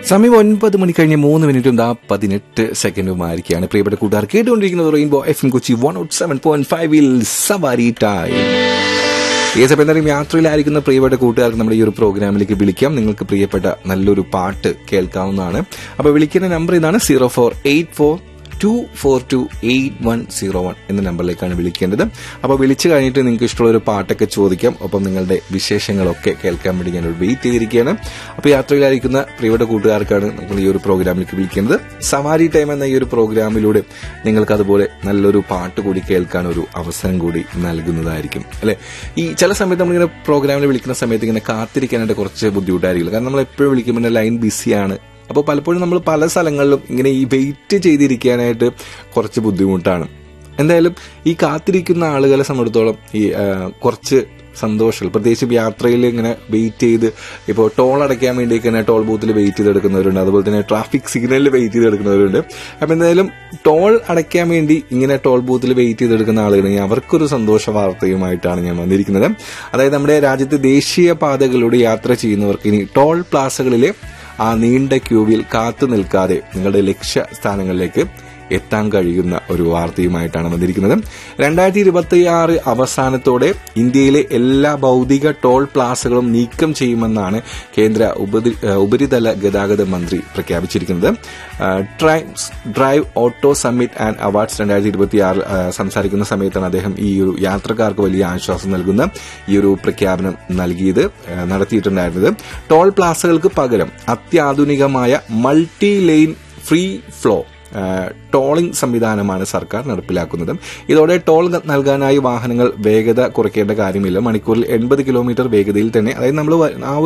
സമയം ഒൻപത് മണി കഴിഞ്ഞ് മൂന്ന് മിനിറ്റും ദാ പതിനെട്ട് സെക്കൻഡുമായിരിക്കുകയാണ് പ്രിയപ്പെട്ട കൂട്ടുകാർ കേട്ടുകൊണ്ടിരിക്കുന്നത് rainbow F M Kochi one aught seven point ഫൈവിൽ സവാരി ടൈം ഈ സമയം എന്തായാലും യാത്രയിലായിരിക്കുന്ന പ്രിയപ്പെട്ട കൂട്ടുകാർക്ക് നമ്മുടെ ഈ ഒരു പ്രോഗ്രാമിലേക്ക് വിളിക്കാം നിങ്ങൾക്ക് പ്രിയപ്പെട്ട നല്ലൊരു പാട്ട് കേൾക്കാവുന്നതാണ് അപ്പോൾ വിളിക്കുന്ന നമ്പർ ഇതാണ് zero four eight four two four two eight one zero one എന്ന നമ്പറിലേക്കാണ് വിളിക്കേണ്ടത് അപ്പോൾ വിളിച്ചു കഴിഞ്ഞിട്ട് നിങ്ങൾക്ക് ഇഷ്ടമുള്ള ഒരു പാട്ടൊക്കെ ചോദിക്കാം ഒപ്പം നിങ്ങളുടെ വിശേഷങ്ങളൊക്കെ കേൾക്കാൻ വേണ്ടി ഞാൻ വെയിറ്റ് ചെയ്തിരിക്കുകയാണ് അപ്പോൾ യാത്രയിലായിരിക്കുന്ന പ്രിയപ്പെട്ട കൂട്ടുകാർക്കാണ് നമ്മൾ ഈ ഒരു പ്രോഗ്രാമിലേക്ക് വിളിക്കേണ്ടത് സവാരി ടൈം എന്ന ഈ ഒരു പ്രോഗ്രാമിലൂടെ നിങ്ങൾക്ക് അതുപോലെ നല്ലൊരു പാട്ട് കൂടി കേൾക്കാൻ ഒരു അവസരം കൂടി നൽകുന്നതായിരിക്കും അല്ലെ ഈ ചില സമയത്ത് നമ്മളിങ്ങനെ പ്രോഗ്രാമിൽ വിളിക്കുന്ന സമയത്ത് ഇങ്ങനെ കാത്തിരിക്കാനായിട്ട് കുറച്ച് ബുദ്ധിമുട്ടായിരിക്കില്ല കാരണം നമ്മൾ എപ്പോഴും വിളിക്കുമ്പോൾ ലൈൻ ബിസിയാണ് അപ്പോൾ പലപ്പോഴും നമ്മൾ പല സ്ഥലങ്ങളിലും ഇങ്ങനെ ഈ വെയിറ്റ് ചെയ്തിരിക്കാനായിട്ട് കുറച്ച് ബുദ്ധിമുട്ടാണ് എന്തായാലും ഈ കാത്തിരിക്കുന്ന ആളുകളെ സംബന്ധിച്ചിടത്തോളം ഈ ആ, കുറച്ച് സന്തോഷങ്ങൾ പ്രത്യേകിച്ച് യാത്രയിൽ ഇങ്ങനെ വെയിറ്റ് ചെയ്ത് ഇപ്പോൾ ടോൾ അടയ്ക്കാൻ വേണ്ടി തന്നെ ടോൾ ബൂത്തിൽ വെയിറ്റ് ചെയ്തെടുക്കുന്നവരുണ്ട് അതുപോലെ തന്നെ ട്രാഫിക് സിഗ്നലിൽ വെയിറ്റ് ചെയ്തെടുക്കുന്നവരുണ്ട് അപ്പം എന്തായാലും ടോൾ അടയ്ക്കാൻ വേണ്ടി ഇങ്ങനെ ടോൾ ബൂത്തിൽ വെയിറ്റ് ചെയ്തെടുക്കുന്ന ആളുകളെങ്കിൽ അവർക്കൊരു സന്തോഷ വാർത്തയുമായിട്ടാണ് ഞാൻ വന്നിരിക്കുന്നത് അതായത് നമ്മുടെ രാജ്യത്ത് ദേശീയ പാതകളിലൂടെ യാത്ര ചെയ്യുന്നവർക്ക് ഇനി ടോൾ പ്ലാസകളിലെ ആ നീണ്ട ക്യൂവിൽ കാത്തു നിൽക്കാതെ നിങ്ങളുടെ ലക്ഷ്യ സ്ഥാനങ്ങളിലേക്ക് എത്താൻ കഴിയുന്ന ഒരു വാർത്തയുമായിട്ടാണ് വന്നിരിക്കുന്നത് രണ്ടായിരത്തി ഇരുപത്തി ആറ് അവസാനത്തോടെ ഇന്ത്യയിലെ എല്ലാ ഭൗതിക ടോൾ പ്ലാസകളും നീക്കം ചെയ്യുമെന്നാണ് കേന്ദ്ര ഉപരി ഏഹ് ഉപരിതല ഗതാഗത മന്ത്രി പ്രഖ്യാപിച്ചിരിക്കുന്നത് ഏഹ് Times drive auto summit and awards രണ്ടായിരത്തി ഇരുപത്തി ആറ് സംസാരിക്കുന്ന സമയത്താണ് അദ്ദേഹം ഈ ഒരു യാത്രക്കാർക്ക് വലിയ ആശ്വാസം നൽകുന്ന ഈ ഒരു പ്രഖ്യാപനം നൽകിയത് ഏഹ് നടത്തിയിട്ടുണ്ടായിരുന്നത് ടോൾ പ്ലാസകൾക്ക് പകരം അത്യാധുനികമായ multi lane free flow tolling സംവിധാനമാണ് സർക്കാർ നടപ്പിലാക്കുന്നത് ഇതോടെ ടോൾ നൽകാനായി വാഹനങ്ങൾ വേഗത കുറയ്ക്കേണ്ട കാര്യമില്ല മണിക്കൂറിൽ എൺപത് കിലോമീറ്റർ വേഗതയിൽ തന്നെ അതായത് നമ്മൾ ആ